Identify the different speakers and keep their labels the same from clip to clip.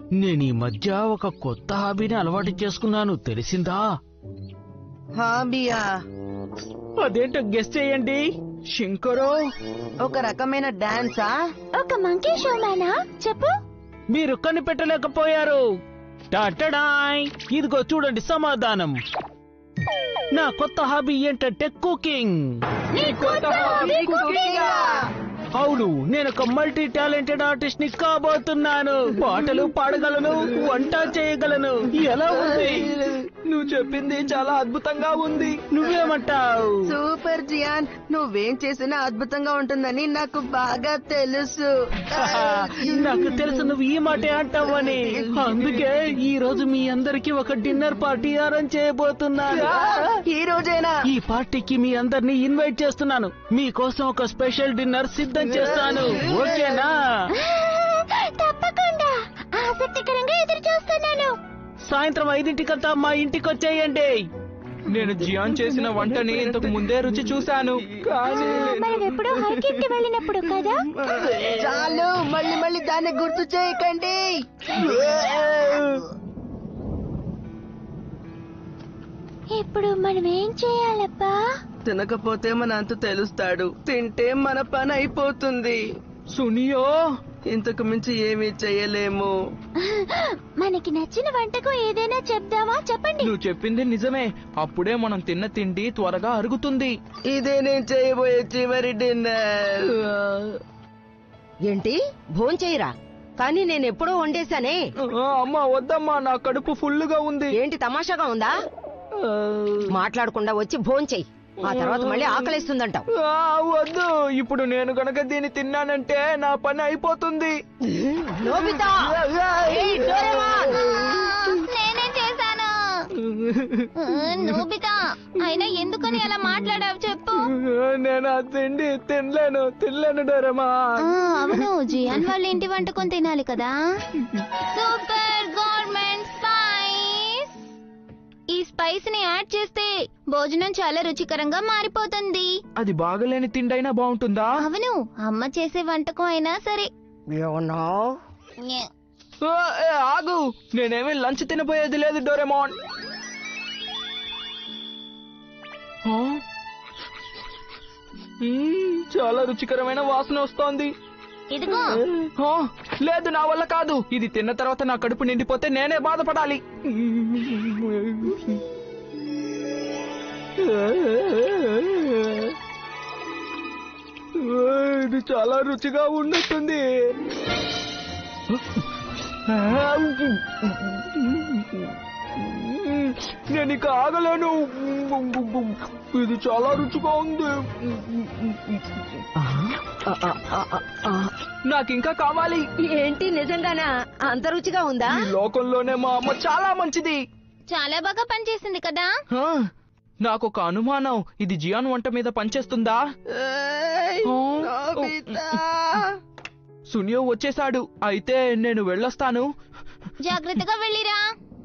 Speaker 1: నేను ఈ మధ్య ఒక కొత్త హాబీని అలవాటు చేసుకున్నాను తెలిసిందా
Speaker 2: హాబియా
Speaker 1: అదేంటో గెస్ చేయండి శంకరో
Speaker 2: ఒక రకమైన డాన్సా
Speaker 3: ఒక మంకీ షోమానా చెప్పు
Speaker 1: మీరు కనిపెట్టలేకపోయారు టాటడాయ్ ఇదిగో చూడండి సమాధానం నా కొత్త హాబీ ఏంటంటే కుకింగ్ అవును నేను ఒక మల్టీ టాలెంటెడ్ ఆర్టిస్ట్ ని కాబోతున్నాను పాటలు పాడగలను వంట చేయగలను ఎలా ఉంది
Speaker 4: నువ్వు చెప్పింది చాలా అద్భుతంగా ఉంది
Speaker 1: నువ్వేమంటావు
Speaker 2: సూపర్ జియాన్ నువ్వేం చేసినా అద్భుతంగా ఉంటుందని నాకు బాగా తెలుసు
Speaker 1: నాకు తెలుసు నువ్వు ఈ మాటే అంటావని అందుకే ఈ రోజు మీ అందరికి ఒక డిన్నర్ పార్టీ అరేంజ్ చేయబోతున్నాను
Speaker 2: ఈ రోజేనా
Speaker 1: ఈ పార్టీకి మీ అందరినీ ఇన్వైట్ చేస్తున్నాను మీకోసం ఒక స్పెషల్ డిన్నర్ సిద్ధం చేస్తాను ఓకేనా
Speaker 3: తప్పకుండా ఆసక్తికరంగా ఎదురు చూస్తున్నాను
Speaker 1: సాయంత్రం ఐదింటికంతా మా ఇంటికి వచ్చేయండి
Speaker 4: నేను జియాన్ చేసిన వంటని ఇంతకు ముందే రుచి చూశాను కానీ
Speaker 3: మనం ఎప్పుడో హైకింగ్ కి వెళ్ళినప్పుడు కదా
Speaker 2: చాలు మళ్ళీ మళ్ళీ దాన్ని గుర్తు చేయకండి
Speaker 3: ఇప్పుడు మనం ఏం చేయాలప్పా
Speaker 2: తినకపోతే మన అంత తెలుస్తాడు తింటే మన పని అయిపోతుంది
Speaker 1: సునియో
Speaker 2: ఇంతకు మించి ఏమీ చేయలేము
Speaker 3: మనకి నచ్చిన వంటకం ఏదైనా చెప్దామా చెప్పండి
Speaker 4: నువ్వు చెప్పింది నిజమే అప్పుడే మనం తిన్న తిండి త్వరగా అరుగుతుంది
Speaker 2: ఇదే నేను చేయబోయే చివరి డిన్నర్
Speaker 5: ఏంటి భోంచేయరా కానీ నేను ఎప్పుడో వండేశానే
Speaker 4: ఆ, అమ్మా వద్దమ్మా నా కడుపు ఫుల్లుగా ఉంది
Speaker 5: ఏంటి తమాషాగా ఉందా మాట్లాడకుండా వచ్చి భోంచేయి ఆ తర్వాత మళ్ళీ ఆకలిస్తుందంటావు
Speaker 4: ఆ, వద్దు ఇప్పుడు నేను గనక దీన్ని తిన్నానంటే నా పని అయిపోతుంది
Speaker 5: నోబితా! ఏయ్, డోరేమాన్!
Speaker 3: నేనే చేశాను నోబితా అయినా ఎందుకని అలా మాట్లాడావు చెప్పు
Speaker 4: నేను ఆ తిండి తినలేను తినలేను డోరమా
Speaker 3: ఆ, అవును జియాన్ వాళ్ళ ఇంటి వంటకం తినాలి కదా సూపర్ గవర్నమెంట్ స్పైస్ ఈ స్పైస్ ని యాడ్ చేస్తే భోజనం చాలా రుచికరంగా మారిపోతుంది
Speaker 4: అది బాగలేని తిండైనా బాగుంటుందా
Speaker 3: అవును అమ్మ చేసే వంటకం అయినా సరే
Speaker 5: ఏమన్నావ్?
Speaker 3: న్యా.
Speaker 4: ఆ, ఏ, ఆగు నేనేమీ లంచ్ తినబోయేది లేదు డోరేమాన్ ఆ? మ్మ్, చాలా రుచికరమైన వాసన వస్తోంది
Speaker 3: ఇదిగో
Speaker 4: ఆ, లేదు నా వల్ల కాదు ఇది తిన్న తర్వాత నా కడుపు నిండిపోతే నేనే బాధపడాలి ఇది చాలా రుచిగా ఉన్నట్టుంది నేను ఇక ఆగలేను ఇది చాలా రుచిగా ఉంది నాకు ఇంకా కావాలి
Speaker 5: ఏంటి నిజంగానా అంత రుచిగా ఉందా
Speaker 4: ఈ లోకంలోనే మా అమ్మ చాలా మంచిది
Speaker 3: చాలా బాగా పనిచేసింది కదా
Speaker 4: హా, నాకొక అనుమానం ఇది జియాన్ వంట మీద పనిచేస్తుందా
Speaker 2: ఏయ్,
Speaker 4: ఆ?
Speaker 2: నోబితా.
Speaker 4: సునియో వచ్చేసాడు అయితే నేను వెళ్ళొస్తాను
Speaker 3: జాగ్రత్తగా వెళ్ళిరా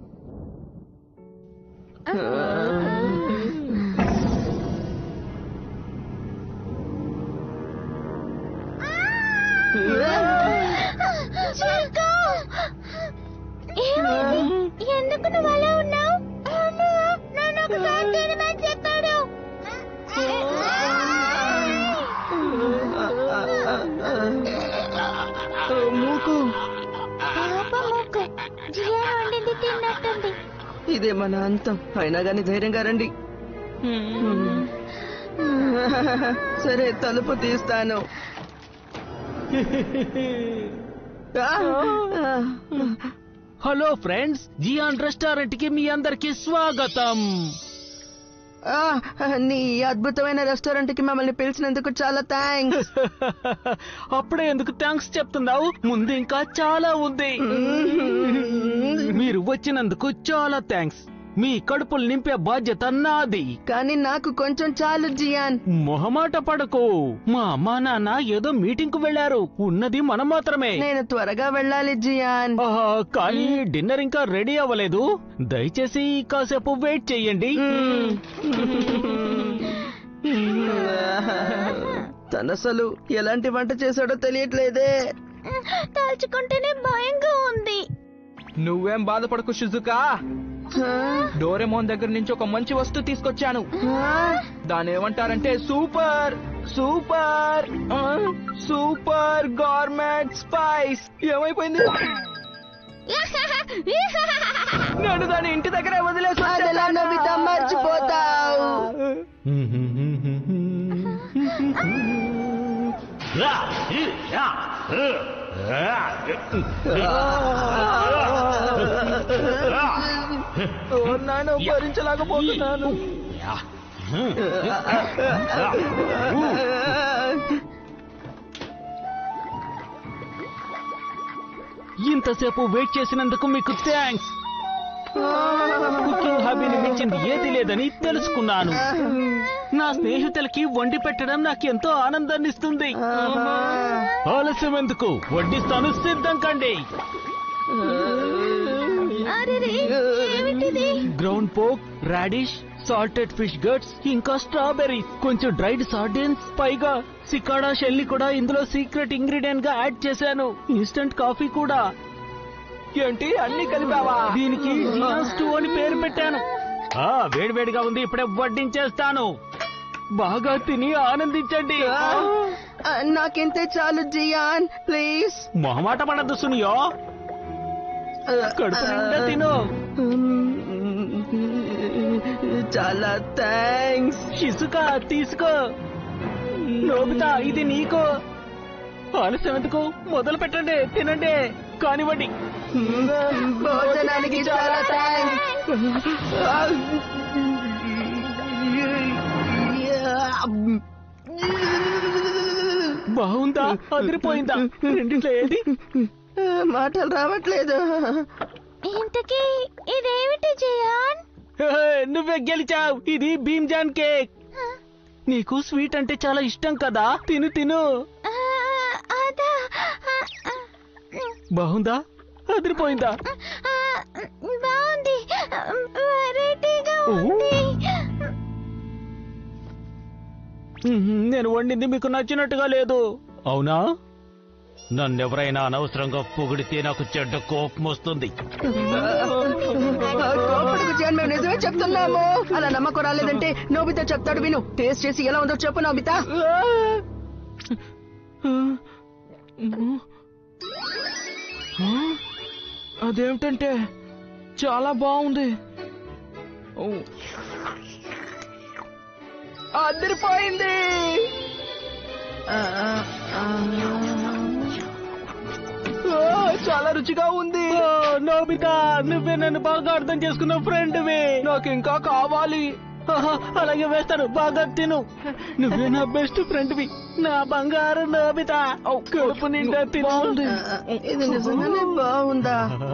Speaker 3: ఏమైంది? ఎందుకు నువ్వు అలా ఉన్నావు నన్ను ఒకసారి తినమని చెప్పాడు
Speaker 4: ఆ, మూకు
Speaker 3: పాప మొక్క జియా వండింది తిన్నట్టుంది
Speaker 2: ఇదే మన అంతం అయినా గాని ధైర్యంగా రండి సరే తలుపు తీస్తాను ఆ, ఆ,
Speaker 1: హలో ఫ్రెండ్స్ జియాన్ రెస్టారెంట్ కి మీ అందరికి స్వాగతం
Speaker 2: ఆ, నీ అద్భుతమైన రెస్టారెంట్ కి మమ్మల్ని పిలిచినందుకు చాలా థ్యాంక్స్
Speaker 1: అప్పుడే ఎందుకు థ్యాంక్స్ చెప్తున్నావు ముందు ఇంకా చాలా ఉంది మీరు వచ్చినందుకు చాలా థ్యాంక్స్ మీ కడుపులు నింపే బాధ్యత నాది
Speaker 2: కానీ నాకు కొంచెం చాలు జియాన్
Speaker 1: మొహమాట పడకు మా అమ్మా నాన్న ఏదో మీటింగ్ కు వెళ్లారు ఉన్నది మనం మాత్రమే
Speaker 2: నేను త్వరగా వెళ్ళాలి జియాన్
Speaker 1: ఆహా, కానీ డిన్నర్ ఇంకా రెడీ అవ్వలేదు దయచేసి కాసేపు వెయిట్ చెయ్యండి
Speaker 2: తనసలు ఎలాంటి వంట చేశాడో తెలియట్లేదే
Speaker 3: తలుచుకుంటేనే భయంగా ఉంది
Speaker 4: నువ్వేం బాధపడకు షిజుకా డోరెమోన్ దగ్గర నుంచి ఒక మంచి వస్తువు తీసుకొచ్చాను దాని ఏమంటారంటే సూపర్ సూపర్ ఆ, సూపర్ గవర్నమెంట్ స్పైస్ ఏమైపోయింది నేను దాని ఇంటి దగ్గరే వదిలేసి
Speaker 2: అదెలా
Speaker 4: వచ్చేసాను.
Speaker 2: నవ్వితా మర్చిపోతావు
Speaker 4: ఓ నాయన భరించలేకపోతున్నాను
Speaker 1: ఇంతసేపు వెయిట్ చేసినందుకు మీకు థ్యాంక్స్ కుకింగ్ హాబీని మించింది ఏది లేదని తెలుసుకున్నాను నా స్నేహితులకి వండి పెట్టడం నాకు ఎంతో ఆనందాన్ని ఇస్తుంది ఆలస్యం ఎందుకు వడ్డిస్తాను సిద్ధం కండి
Speaker 3: అరెరే, ఏమిటిది
Speaker 1: ground pork radish salted fish guts ఇంకా స్ట్రాబెర్రీ కొంచెం డ్రైడ్ సార్డిన్స్ పైగా సికాడా షెల్లి కూడా ఇందులో సీక్రెట్ ఇంగ్రీడియంట్ గా యాడ్ చేశాను ఇన్స్టంట్ కాఫీ కూడా
Speaker 4: ఏంటి అన్ని కలిపావా
Speaker 1: దీనికి జియాన్ స్టూ అని పేరు పెట్టాను ఆ వేడివేడిగా ఉంది ఇప్పుడే వడ్డించేస్తాను బాగా తిని ఆనందించండి
Speaker 2: ఆ, నాకింతే చాలు జియాన్ ప్లీజ్
Speaker 1: మొహమాట పడద్దు సునియో కడుపు నిండా తిను
Speaker 2: చాలా థ్యాంక్స్
Speaker 1: ఇసుక తీసుకో నోబితా ఇది నీకు ఆలస్యం ఎందుకు మొదలు పెట్టండి తినండి కానివ్వండి
Speaker 2: భోజనానికి చాలా థ్యాంక్స్
Speaker 1: బాగుందా అదిరిపోయిందా రెండిట్లో ఏది
Speaker 2: మాటలు రావట్లేదు
Speaker 3: ఇంతకీ ఇదేమిటి జియాన్
Speaker 1: హే, నువ్వే గెలిచావు ఇది భీమ్జాన్ కేక్ నీకు స్వీట్ అంటే చాలా ఇష్టం కదా తిను తిను
Speaker 3: ఆ, అదా ఆ, ఆ,
Speaker 1: బాగుందా అదిరిపోయిందా
Speaker 3: ఆ, బాగుంది వెరైటీగా ఉంది
Speaker 1: ఉహుం, నేను వండింది మీకు నచ్చినట్టుగా లేదు అవునా నన్నెవరైనా అనవసరంగా పొగిడితే నాకు చెడ్డ కోపం వస్తుంది
Speaker 2: కోపడుకు జియాన్ మేము నిజమే చెప్తున్నాము అలా నమ్మకం రాలేదంటే నోబితా చెప్తాడు విను టేస్ట్ చేసి ఎలా ఉందో చెప్పు నోబితా
Speaker 4: అదేమిటంటే చాలా బాగుంది ఓ. అదిరిపోయింది ఓ, చాలా రుచిగా ఉంది
Speaker 1: ఓ, నోబితా నువ్వే నన్ను బాగా అర్థం చేసుకున్న ఫ్రెండ్వి
Speaker 4: నాకు ఇంకా కావాలి
Speaker 1: ఆహా, అలాగే వేస్తాను బాగా తిను నువ్వే నా బెస్ట్ ఫ్రెండ్వి నా బంగారు నోబితా కడుపు నిండా తిను
Speaker 2: ఇది నిజంగానే బాగుందా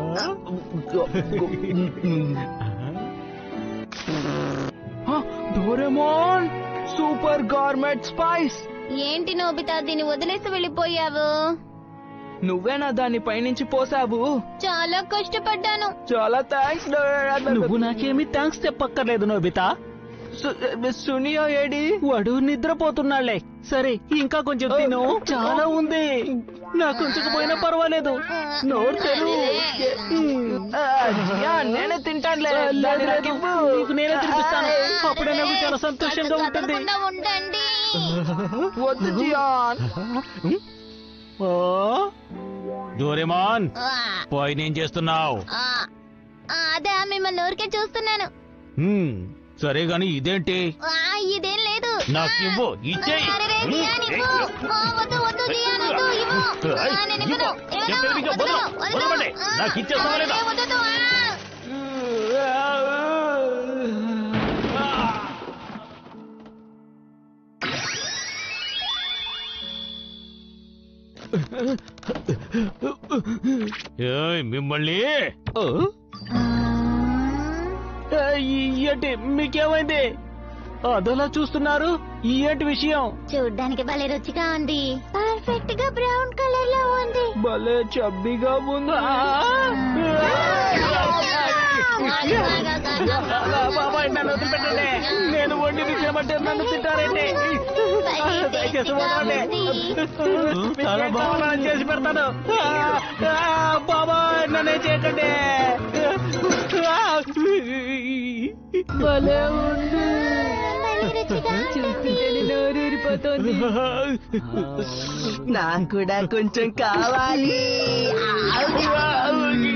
Speaker 4: ఆ, డోరెమోన్ సూపర్ గార్మెంట్ స్పైస్
Speaker 3: ఏంటి నోబితా దీన్ని వదిలేసి వెళ్ళిపోయావు
Speaker 4: నువ్వేనా దాన్ని పైనుంచి పోసావు
Speaker 3: చాలా కష్టపడ్డాను
Speaker 4: చాలా థ్యాంక్స్
Speaker 1: నువ్వు నాకేమీ థ్యాంక్స్ చెప్పక్కర్లేదు నోబితా
Speaker 4: సునియో ఏడి
Speaker 1: వాడు నిద్రపోతున్నాళ్లే సరే ఇంకా కొంచెం తిను చాలా ఉంది నాకు ఉంచకపోయినా పర్వాలేదు నోరు తెరు
Speaker 4: ఆ, యా, నేనే తింటానులే దాన్ని నాకు ఇవ్వు.
Speaker 1: నీకు నేనే తినిపిస్తాను అప్పుడే నాకు చాలా సంతోషంగా ఉంటుంది
Speaker 3: కదలకుండా ఉండండి
Speaker 4: వద్దు జియాన్
Speaker 1: ఓ డోరేమాన్
Speaker 3: ఆ,
Speaker 1: పోయి నేను చేస్తున్నావు
Speaker 3: ఆ, ఆ, అదే మిమ్మల్ని ఊరికే చూస్తున్నాను
Speaker 1: సరే గాని ఇదేంటి
Speaker 3: ఆ, ఇదేం లేదు
Speaker 1: నాకు ఇవ్వు ఇచ్చేయి
Speaker 3: అరెరే, జియాన్ ఇవ్వు. ఆ, వద్దు వద్దు జియాన్ వద్దు ఇవ్వు. ఆ, నేను ఇవ్వను. ఇవ్వను.
Speaker 1: చెప్పేది
Speaker 3: వదలు,
Speaker 1: వదలు.
Speaker 3: వదలు.
Speaker 1: వదలమంటే.
Speaker 3: ఆ,
Speaker 1: నాకు ఇచ్చేస్తావా లేదా?
Speaker 3: అరెరే, వద్దు, ఆ.
Speaker 1: ఏయ్, మిమ్మల్ని ఏంటి మీకేమైంది అదలా చూస్తున్నారు ఏంటి విషయం
Speaker 3: చూడ్డానికి భలే రుచిగా ఉంది పర్ఫెక్ట్ గా బ్రౌన్ కలర్ లో ఉంది
Speaker 4: భలే చబ్బిగా ఉంది
Speaker 1: బాబాయ్ నన్ను వదిలిపెట్టండి నేను వండి తినమంటే నన్ను తింటారండి దయచేసి వదలండి. చాలా బాగా చేసి పెడతాను ఆ, ఆ, బాబాయ్ నన్ను నాశనం చేయకండి భలే ఉంది
Speaker 3: చూస్తుంటేనే
Speaker 1: నోరూరిపోతుంది
Speaker 2: నాకు కూడా కొంచెం కావాలి